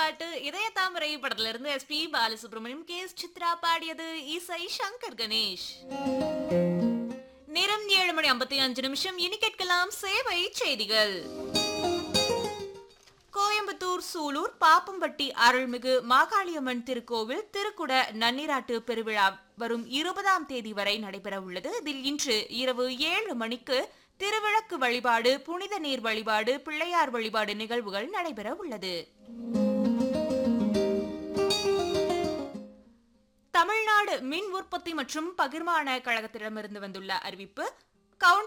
பாட்டு இதய தாமரை படத்துல இருந்து S P Balasubrahmanyam K S Chithra பாடியது இசை சங்கர் கணேஷ் நேரம் ஏழு மணி ஐம்பத்தி அஞ்சு நிமிஷம் இனி கேட்கலாம் சேவை செய்திகள் கோயம்புத்தூர் சூலூர் பாப்பம்பட்டி அருள்மிகு மாகாளியம்மன் திருக்கோவில் திருக்குட நன்னீராட்டு பெருவிழா வரும் இருபதாம் தேதி வரை நடைபெற உள்ளது இதில் இன்று இரவு ஏழு மணிக்கு திருவிளக்கு வழிபாடு புனித நீர் வழிபாடு பிள்ளையார் வழிபாடு நிகழ்வுகள் நடைபெற உள்ளது தமிழ்நாடு மின் உற்பத்தி மற்றும் பகிர்மான கழகத்திடமிருந்து வந்துள்ள அறிவிப்பு